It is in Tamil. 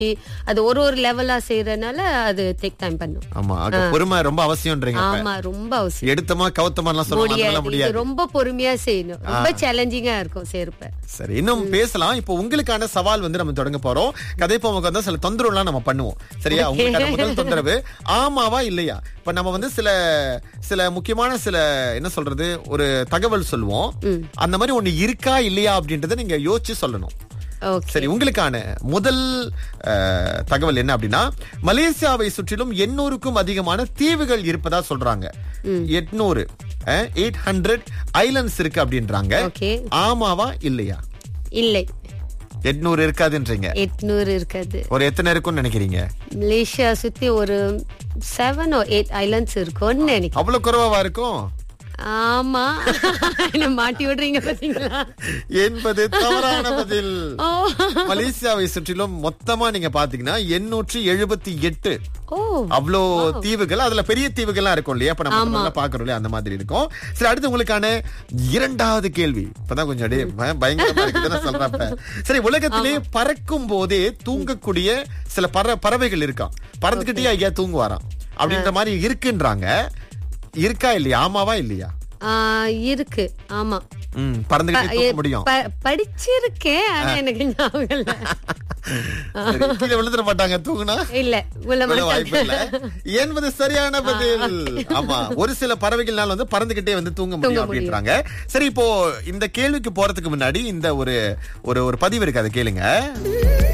அது ஒரு ஒரு லெவலா செய்யறதுனால அது டேக் டைம் பண்ணும் ஆமா அங்க பொறுமை ரொம்ப அவசியம்ன்றீங்க அப்ப. ஆமா ரொம்ப அவசியம் எடுத்தமா கவுத்தமா எல்லாம் சொல்லுவாங்க முடியாது அதெல்லாம் இது முடியாது ரொம்ப பொறுமையா செய்யணும் ரொம்ப சேலஞ்சிங்கா இருக்கும் சேர்ப்ப சரி இன்னும் பேசலாம் இப்போ உங்களுக்கான சவால் வந்து நம்ம தொடங்க போறோம் கதைப்போமுக்கு வந்து சில தொந்தரவுலாம் நம்ம பண்ணுவோம் சரியா உங்களுக்கான முதல் தொந்தரவு ஆமாவா இல்லையா இப்ப நம்ம வந்து சில சில முக்கியமான சில என்ன சொல்றது ஒரு தகவல் சொல்லுவோம் அந்த மாதிரி ஒண்ணு இருக்கா இல்லையா அப்படின்றத நீங்க யோசிச்சு சொல்லணும் ஓகே சரி உங்களுக்கான முதல் அஹ், தகவல் என்ன அப்படின்னா மலேசியாவை சுற்றிலும் எண்ணூறுக்கும் அதிகமான தீவுகள் இருப்பதா சொல்றாங்க எட்நூறு எயிட் ஹண்ட்ரட் ஐலண்ட்ஸ் இருக்கு அப்படின்றாங்க ஓகே ஆமாவா இல்லையா இல்லை எட்நூறு இருக்காதுன்றீங்க எட்நூறு இருக்காது ஒரு எத்தனை இருக்கும்னு நினைக்கிறீங்க மலேசியா சுத்தி ஒரு செவன் ஓ எயிட் ஐலாண்ட்ஸ் இருக்கும்னு நினைக்கிறேன் அவ்வளவு குறைவா இருக்கும் ஆமா என்ன மாட்டி விடுறீங்க பாத்தீங்களா என்பது தவறான பதில் ஓ மலேசியாவை சுற்றிலும் மொத்தமா நீங்க பாத்தீங்கன்னா எண்ணூற்றி எழுபத்தி எட்டு ஓ அவ்வளோ தீவுகள் அதுல பெரிய தீவுகள்லாம் இருக்கும் இல்லையா இப்ப நம்ம நல்லா பாக்குறோம் இல்லையா அந்த மாதிரி இருக்கும் சரி அடுத்து உங்களுக்கான இரண்டாவது கேள்வி இப்பதான் கொஞ்சம் அப்படியே பய- பயங்கரமா இருக்குதுன்னு சொல்றப்ப சரி உலகத்திலே பறக்கும் போதே தூங்கக்கூடிய சில பற பறவைகள் இருக்காம் பறந்துகிட்டே ஐயா தூங்குவாராம் அப்படின்ற மாதிரி இருக்குன்றாங்க இருக்கா இல்லையா ஆமாவா இல்லையா ஆ, இருக்கு ஆமா ம் பறந்துகிட்டே தூங்க முடியும் ப- படிச்சிருக்கேன் ஆனா எனக்கு ஞாபகம் இல்ல சரி, கீழே விழுந்துட மாட்டாங்க தூங்குனா இல்ல உள்ள விழ வாய்ப்பு இல்ல மாட்டாங்க என்பது சரியான பதில் ஆமா ஒரு சில பறவைகள்னால வந்து பறந்துகிட்டே வந்து தூங்க முடியும் அப்படின்றாங்க சரி இப்போ இந்த கேள்விக்கு போறதுக்கு முன்னாடி இந்த ஒரு ஒரு ஒரு பதிவு இருக்கு அதை கேளுங்க